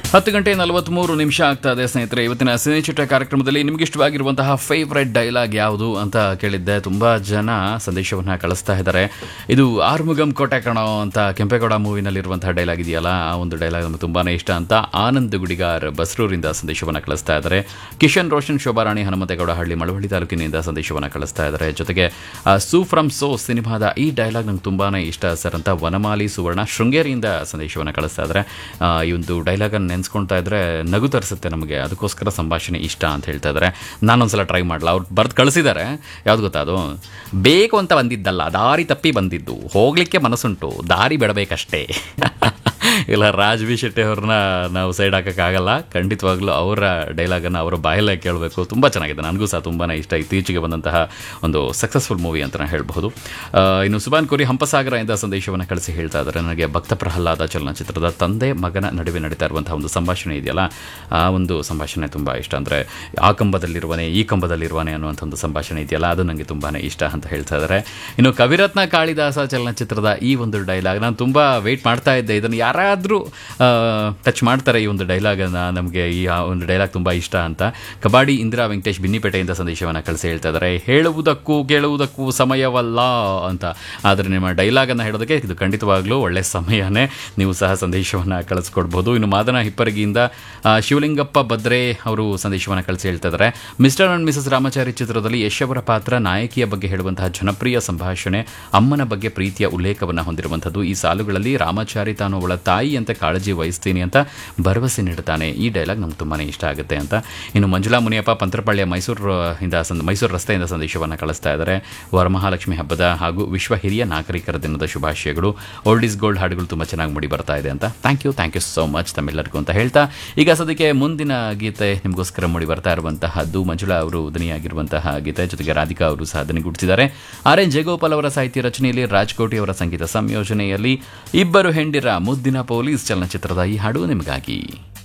ಹತ್ತು ಗಂಟೆ ನಲವತ್ತ್ಮೂರು ನಿಮಿಷ ಆಗ್ತಾ ಇದೆ ಸ್ನೇಹಿತರೆ ಇವತ್ತಿನ ಸಿನಿಚಿಟ್ಟ ಕಾರ್ಯಕ್ರಮದಲ್ಲಿ ನಿಮ್ಗೆ ಇಷ್ಟವಾಗಿರುವಂತಹ ಫೇವ್ರೆಟ್ ಡೈಲಾಗ್ ಯಾವುದು ಅಂತ ಕೇಳಿದ್ದೆ ತುಂಬಾ ಜನ ಸಂದೇಶವನ್ನ ಕಳಿಸ್ತಾ ಇದ್ದಾರೆ ಇದು ಆರ್ಮುಗಂ ಕೋಟೆ ಕಣೋ ಅಂತ ಕೆಂಪೇಗೌಡ ಮೂವಿನಲ್ಲಿರುವಂತಹ ಡೈಲಾಗ್ ಇದೆಯಲ್ಲ ಆ ಒಂದು ಡೈಲಾಗ್ ನಮ್ಗೆ ತುಂಬಾನೇ ಇಷ್ಟ ಅಂತ ಆನಂದ್ ಗುಡಿಗಾರ್ ಬಸ್ರೂರಿಂದ ಸಂದೇಶವನ್ನ ಕಳಿಸ್ತಾ ಇದ್ದಾರೆ ಕಿಶನ್ ರೋಷನ್ ಶೋಭಾರಾಣಿ ಹನುಮಂತೇಗೌಡ ಹಳ್ಳಿ ಮಳವಳ್ಳಿ ತಾಲೂಕಿನಿಂದ ಸಂದೇಶವನ್ನ ಕಳಿಸ್ತಾ ಇದ್ದಾರೆ ಜೊತೆಗೆ ಆ, ಸೂ ಫ್ರಮ್ ಸೋ ಸಿನಿಮಾದ ಈ ಡೈಲಾಗ್ ನಂಗೆ ತುಂಬಾನೇ ಇಷ್ಟ ಸರ್ ಅಂತ ವನಮಾಲಿ ಸುವರ್ಣ ಶೃಂಗೇರಿಯಿಂದ ಸಂದೇಶವನ್ನು ಕಳಿಸ್ತಾ ಇದ್ದಾರೆ ಆ, ಈ ಒಂದು ಡೈಲಾಗನ್ನು ನೆನೆಸ್ಕೊಳ್ತಾ ಇದ್ರೆ ನಗು ತರಿಸುತ್ತೆ ನಮಗೆ ಅದಕ್ಕೋಸ್ಕರ ಸಂಭಾಷಣೆ ಇಷ್ಟ ಅಂತ ಹೇಳ್ತಾ ಇದ್ದಾರೆ ನಾನೊಂದ್ಸಲ ಟ್ರೈ ಮಾಡಲ್ಲ ಅವ್ರು ಬರ್ದು ಕಳಿಸಿದ್ದಾರೆ ಯಾವ್ದು ಗೊತ್ತಾ ಅದು ಬೇಕು ಅಂತ ಬಂದಿದ್ದಲ್ಲ ದಾರಿ ತಪ್ಪಿ ಬಂದಿದ್ದು ಹೋಗ್ಲಿಕ್ಕೆ ಮನಸ್ಸುಂಟು ದಾರಿ ಬಿಡಬೇಕಷ್ಟೇ ಇಲ್ಲ ರಾಜ್ ಬಿ ಶೆಟ್ಟಿ ಅವ್ರನ್ನ ನಾವು ಸೈಡ್ ಹಾಕೋಕ್ಕಾಗಲ್ಲ ಖಂಡಿತವಾಗ್ಲೂ ಅವರ ಡೈಲಾಗನ್ನು ಅವರ ಬಾಯಲ್ಲೇ ಕೇಳಬೇಕು ತುಂಬ ಚೆನ್ನಾಗಿದೆ ನನಗೂ ಸಹ ತುಂಬಾ ಇಷ್ಟ ಇತ್ತೀಚೆಗೆ ಬಂದಂತಹ ಒಂದು ಸಕ್ಸಸ್ಫುಲ್ ಮೂವಿ ಅಂತ ನಾನು ಹೇಳ್ಬಹುದು ಆ, ಇನ್ನು ಸುಬಾನ್ ಕೋರಿ ಹಂಪಸಾಗರ ಇಂದ ಸಂದೇಶವನ್ನು ಕಳಿಸಿ ಹೇಳ್ತಾ ಇದ್ದಾರೆ ನನಗೆ ಭಕ್ತ ಪ್ರಹ್ಲಾದ ಚಲನಚಿತ್ರದ ತಂದೆ ಮಗನ ನಡುವೆ ನಡೀತಾ ಇರುವಂತಹ ಒಂದು ಸಂಭಾಷಣೆ ಇದೆಯಲ್ಲ ಆ ಒಂದು ಸಂಭಾಷಣೆ ತುಂಬ ಇಷ್ಟ ಅಂದರೆ ಆ ಕಂಬದಲ್ಲಿರುವನೆ ಈ ಕಂಬದಲ್ಲಿರುವನೆ ಅನ್ನುವಂಥ ಒಂದು ಸಂಭಾಷಣೆ ಇದೆಯಲ್ಲ ಅದು ನನಗೆ ತುಂಬಾ ಇಷ್ಟ ಅಂತ ಹೇಳ್ತಾ ಇದ್ದಾರೆ ಇನ್ನು ಕವಿರತ್ನ ಕಾಳಿದಾಸ ಚಲನಚಿತ್ರದ ಈ ಒಂದು ಡೈಲಾಗ್ ನಾನು ತುಂಬ ವೆಯ್ಟ್ ಮಾಡ್ತಾ ಇದ್ದೆ ಇದನ್ನು ಯಾರಾದರೂ ಟಚ್ ಮಾಡ್ತಾರೆ ಈ ಒಂದು ಡೈಲಾಗನ್ನು ನಮಗೆ ಈ ಆ ಒಂದು ಡೈಲಾಗ್ ತುಂಬ ಇಷ್ಟ ಅಂತ ಕಬಾಡಿ ಇಂದಿರಾ ವೆಂಕಟೇಶ್ ಬಿನ್ನಿಪೇಟೆಯಿಂದ ಸಂದೇಶವನ್ನು ಕಳಿಸಿ ಹೇಳ್ತಾ ಇದ್ದಾರೆ ಹೇಳುವುದಕ್ಕೂ ಕೇಳುವುದಕ್ಕೂ ಸಮಯವಲ್ಲ ಅಂತ ಆದರೆ ನಿಮ್ಮ ಡೈಲಾಗನ್ನು ಹೇಳೋದಕ್ಕೆ ಇದು ಖಂಡಿತವಾಗ್ಲೂ ಒಳ್ಳೆಯ ಸಮಯನೇ ನೀವು ಸಹ ಸಂದೇಶವನ್ನು ಕಳಿಸ್ಕೊಡ್ಬೋದು ಇನ್ನು ಮಾದನ ಹಿಪ್ಪರಗಿಯಿಂದ ಆ, ಶಿವಲಿಂಗಪ್ಪ ಬದ್ರೆ ಅವರು ಸಂದೇಶವನ್ನು ಕಳಿಸಿ ಹೇಳ್ತಾ ಇದ್ದಾರೆ ಮಿಸ್ಟರ್ ಅಂಡ್ ಮಿಸಸ್ ರಾಮಾಚಾರಿ ಚಿತ್ರದಲ್ಲಿ ಯಶ್ ಅವರ ಪಾತ್ರ ನಾಯಕಿಯ ಬಗ್ಗೆ ಹೇಳುವಂತಹ ಜನಪ್ರಿಯ ಸಂಭಾಷಣೆ ಅಮ್ಮನ ಬಗ್ಗೆ ಪ್ರೀತಿಯ ಉಲ್ಲೇಖವನ್ನು ಹೊಂದಿರುವಂಥದ್ದು ಈ ಸಾಲುಗಳಲ್ಲಿ ರಾಮಾಚಾರಿ ತಾನು ಅವಳ ತಾಯಿ ಅಂತ ಕಾಳಜಿ ವಹಿಸ್ತೀನಿ ಅಂತ ಭರವಸೆ ನೀಡುತ್ತಾನೆ ಈ ಡೈಲಾಗ್ ನಮ್ಗೆ ತುಂಬಾ ಇಷ್ಟ ಆಗುತ್ತೆ ಅಂತ ಇನ್ನು ಮಂಜುಳಾ ಮುನಿಯಪ್ಪ ಪಂತ್ರಪಳ್ಳಿಯ ಮೈಸೂರು ಇಂದ ಸಂದ ಮೈಸೂರು ರಸ್ತೆಯಿಂದ ಸಂದೇಶವನ್ನು ಕಳಿಸ್ತಾ ಇದ್ದಾರೆ ವರಮಹಾಲಕ್ಷ್ಮಿ ಹಬ್ಬದ ಹಾಗೂ ವಿಶ್ವ ಹಿರಿಯ ನಾಗರಿಕರ ದಿನದ ಶುಭಾಶಯಗಳು ಓಲ್ಡ್ ಇಸ್ ಗೋಲ್ಡ್ ಹಾಡುಗಳು ತುಂಬ ಚೆನ್ನಾಗಿ ಮೂಡಿ ಬರ್ತಾ ಇದೆ ಅಂತ thank you thank you so much ತಮ್ಮೆಲ್ಲರಿಗೂ ಅಂತ ಹೇಳ್ತಾ ಈಗ ಸದ್ಯಕ್ಕೆ ಮುಂದಿನ ಗೀತೆ ನಿಮಗೋಸ್ಕರ ಮೂಡಿ ಬರ್ತಾ ಇರುವಂತಹದ್ದು ಮಂಜುಳಾ ಅವರು ದನಿಯಾಗಿರುವಂತಹ ಗೀತೆ ಜೊತೆಗೆ ರಾಧಿಕಾ ಅವರು ಸಹ ದನಿಗೂಡಿಸಿದ್ದಾರೆ ಆರ್ ಎನ್ ಜಯಗೋಪಾಲ್ ಅವರ ಸಾಹಿತ್ಯ ರಚನೆಯಲ್ಲಿ ರಾಜ್ಕೋಟಿ ಅವರ ಸಂಗೀತ ಸಂಯೋಜನೆಯಲ್ಲಿ ಇಬ್ಬರು ಹೆಂಡಿರ ಮುದ್ದಿನ ಪೊಲೀಸ್ ಚಲನಚಿತ್ರದ ಈ ಹಾಡು ನಿಮಗಾಗಿ